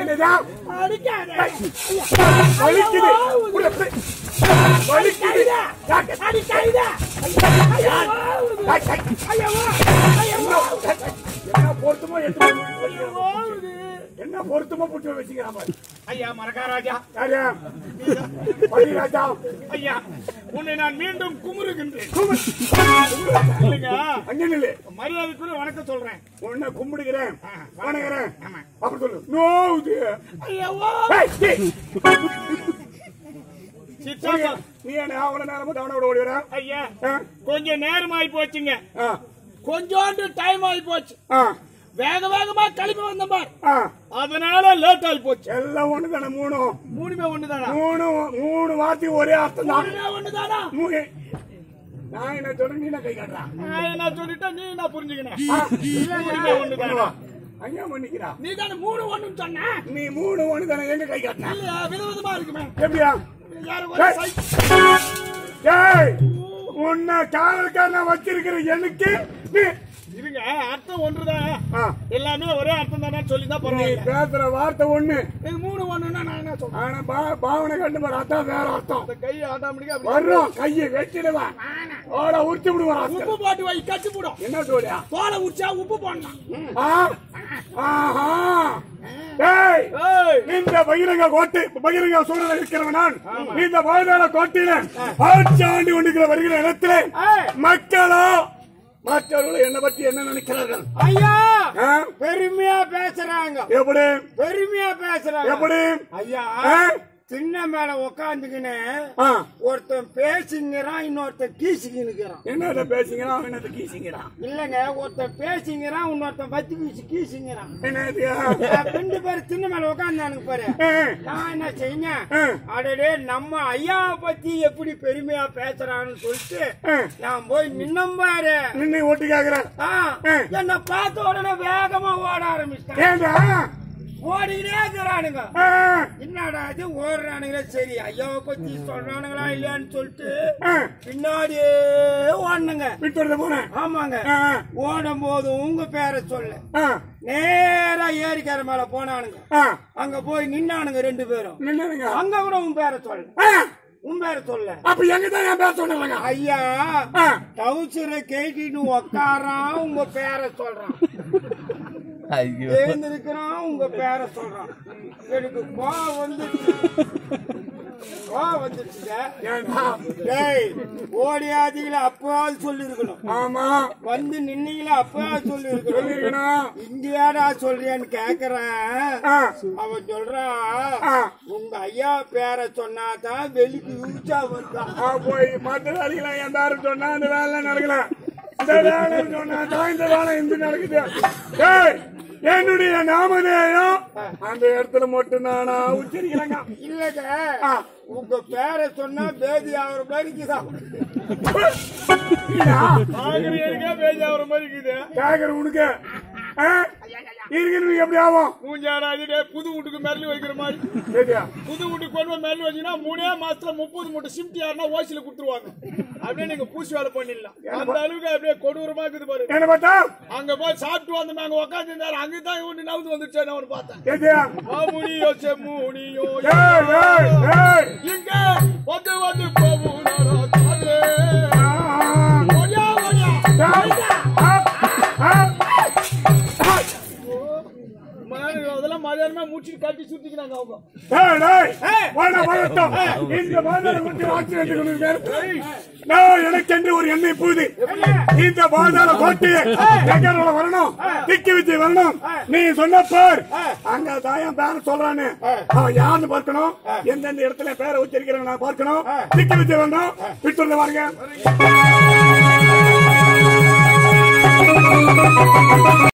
என்னதா அடிக்காத வலிக்குது உள்ள போய். வலிக்குது அடிக்காத என்ன பொருத்தமோ எடுத்து போய் வச்சுக்கிறான். என்ன பொருத்தமோ புட்டு வச்சுக்கிறான் பாரு. ஐயா மரகாராஜா யாரு? பள்ளி ராஜா ஐயா உன்னை நான் மீண்டும் குமுறுகின்றேன் கும்பிடு. இல்லைங்க அங்க நில்லு மரியாதைக்குரிய வணக்கம் சொல்றேன் உன்னை கும்பிடுகிறேன் ஆ, வணங்குறேன் ஆமா. அப்படி சொல்லு நோவுது ஐயா ஏய், டேய். சித்தாக்கா நீ என்ன அவ்வளவு நேரம் மட்டும் அவனை விட ஓடி வரா ஐயா ஆ? கொஞ்சம் நேரம் ஆகி போச்சுங்க ஆ, கொஞ்சோண்டு டைம் ஆகி போச்சு ஆ, வேக வேகமா கிளம்பி வந்த பார் ஆ. அதனால லேட் ஆகி போச்சு எல்லாம் ஒண்ணு தானே மூணு மூணுமே ஒண்ணுதானா மூணு மூணு வார்த்தை ஒரே அர்த்தம் தான் மூணுமே ஒண்ணுதானா மூணு. நான் என்ன சொல்றேன் நீ என்ன கை காட்டுறான் நான் என்ன சொல்லிட்டேன் நீ என்ன புரிஞ்சுக்கினேன் மூணுமே ஒண்ணுதானா ஐயா மன்னிக்கிறா நீ தானே மூணு ஒண்ணுன்னு சொன்ன நீ மூணு ஒண்ணு தானே எங்க கை காட்டின இல்லையா விதவிதமா இருக்குமே எப்படியா யாரு ஒரு ஏய். சை- ஏய் உன்னை காவல்காரன வச்சிருக்கிற எனக்கு நீ இருங்க அர்த்தம் ஒன்றுதான் ஆ, எல்லாமே ஒரே அர்த்தம் தானே சொல்லி தான் நீ பரவாயில்ல பேசுற வார்த்தை ஒண்ணு இது மூணு ஒண்ணுன்னா நான் என்ன சொல்றேன் ஆனா பா- பாவனை கண்டு பாரு அதான் வேற அர்த்தம் இந்த கை ஆட்டோமேட்டிக்கா அப்படி வர்றோம் கையை வெட்டிடுவேன் ஓட உரிச்சு விடுவான் உப்பு போட்டு வை கட்டி போடும் என்ன சொல்லியா தோலை உரிச்சா உப்பு போடணும் ஆ? ஆஹா ஏய் ஏய் இந்த பகிரங்க கோட்டை பகிரங்க சூழல இருக்கிறவன் நான் இந்த பாதாள கோட்டையில ஆட்சி ஆண்டு கொண்டிருக்கிற வருகிற இடத்துல ஏய். மக்களோ மற்றவர்கள் என்னை பற்றி என்ன நினைக்கிறார்கள் ஐயா ஆ? பெருமையா பேசுறாங்க எப்படி பெருமையா பேசுறாங்க எப்படி ஐயா ஆ? சின்ன மேல உக்காந்துக்கின்னு ஆ. ஒருத்தன் பேசிங்கிறான் இன்னொருத்தன் கீசிக்கினுக்கிறான் என்னத்த பேசிங்கிறான் அவன் என்னத்த கீசிங்கிறான் இல்லங்க ஒருத்தன் பேசிங்கிறான் இன்னொருத்தன் பத்தி கீசி கீசிங்கிறான் என்னது ரெண்டு பேரும் சின்ன மேல உக்காந்தானுங்க பாரு ஆ. நான் என்ன செய்ய ஆ. அடடே நம்ம ஐயாவை பத்தி எப்படி பெருமையா பேசுறான்னு சொல்லிட்டு ஆ. நான் போய் நின்னம் பாரு நின்னு ஓட்டு கேக்குற ஆ, என்ன பார்த்த உடனே வேகமா ஓட ஆரம்பிச்சிட்டேன் ஏண்டா ஓடிக்கிட்டே இருக்கிறானுங்க ஆ. என்னடா இது ஓடுறானுங்களே சரி ஐயாவை பத்தி சொல்றானுங்களா இல்லையான்னு சொல்லிட்டு ஆ. பின்னாடியே ஓடணுங்க விட்டு போனேன் ஆமாங்க ஆ. ஓடும் போது உங்க பேரை சொல்ல ஆ. நேரா ஏரிக்கரை மேல போனானுங்க ஆ. அங்க போய் நின்னானுங்க ரெண்டு பேரும் நின்னுங்க அங்க கூட உன் பேரை சொல்ல ஆ. உன் பேரை சொல்ல அப்ப எங்கதான் என் பேர் சொன்னாங்க ஐயா ஆ. டவுசரை கேட்டிட்டு உக்காரான் உங்க பேரை சொல்றான் ஐயோ எழுந்திருக்கிறான் உங்க பேரை சொல்றான் எனக்கு கோவம் வந்துருச்சு கோவம் வந்துருச்சுங்க ஏண்டா டேய் ஓடியாதீங்களா அப்பவாது சொல்லிருக்கணும் ஆமா வந்து நின்னீங்களா அப்பவாது சொல்லிருக்கணும் சொல்லிருக்கணும் இந்தியாடா சொல்றியான்னு கேக்குறேன் ஆ. அவன் சொல்றான் ஆ. உங்க ஐயா பேரை சொன்னாதான் வெளிக்கு யூஸா வந்தான் ஆ, போய் மற்ற வேலைகளை என் பேரு சொன்னா அந்த வேலை நடக்கல இந்த வேலை சொன்னா தான் இந்த வேலை இந்த நடக்குது ஏய், என்னுடைய நாமதேயம் அந்த இடத்துல மட்டும் நானா உச்சரிக்கிறாங்க இல்லங்க ஆ. உங்க பேரை சொன்னா பேதி ஆகிற மாதிரி தான் கேக்குற பேதி ஆகிற மாதிரி இருக்குது உனக்கு ஆ? இருக்கிறது எப்படி ஆகும் மூஞ்சாடாது புது வீட்டுக்கு மெரலி வைக்கிற மாதிரி சரியா புது வீட்டுக்கு கொண்டு போய் மெரலி வச்சீங்கன்னா மூணே மாசத்துல முப்பது மூட்டை சிம்டி யாருன்னா ஓசில கொடுத்துருவாங்க அப்படியே நீங்க பூசி வேலை பண்ணிடலாம் அந்த அளவுக்கு அப்படியே கொடூரமா இருக்குது பாரு என்ன பார்த்தா அங்க போய் சாப்பிட்டு வந்து நாங்க உட்காந்து இருந்தாரு அங்கதான் இவனு நவுந்து வந்துருச்சு நான் பார்த்தேன் சரியா மாமுனியோ செம்முனியோ ஏய், ஏய், ஏய். இங்க வந்து வந்து போகும் நரகாலே. ஆ, ஓடியா, ஓடியா. ஆ, ஆ, ஆ. மகனுக்கு அதெல்லாம் மதியானமே முடிச்சுட்டு கட்டி சுத்திக்கிறாங்க அவங்க ஏய், டேய், வாடா, வாடட்டும். இந்த பாதாள குட்டி ஆட்சி வைத்துக் கொண்டிருக்கிறார். நான் எனக்கென்று ஒரு எண்ணெய் பூது இந்த பாதாள கோட்டையை எங்கரோட வரணும் திக்கி வச்சு வரணும் நீ சொன்ன பேர் அங்க தாயம் பேர சொல்றானு அவன் யாருன்னு பார்க்கணும் எந்தெந்த இடத்துல பேரை உச்சரிக்கிறாங்க நான் பார்க்கணும் திக்கி வச்சு வரணும் விட்டு பாருங்க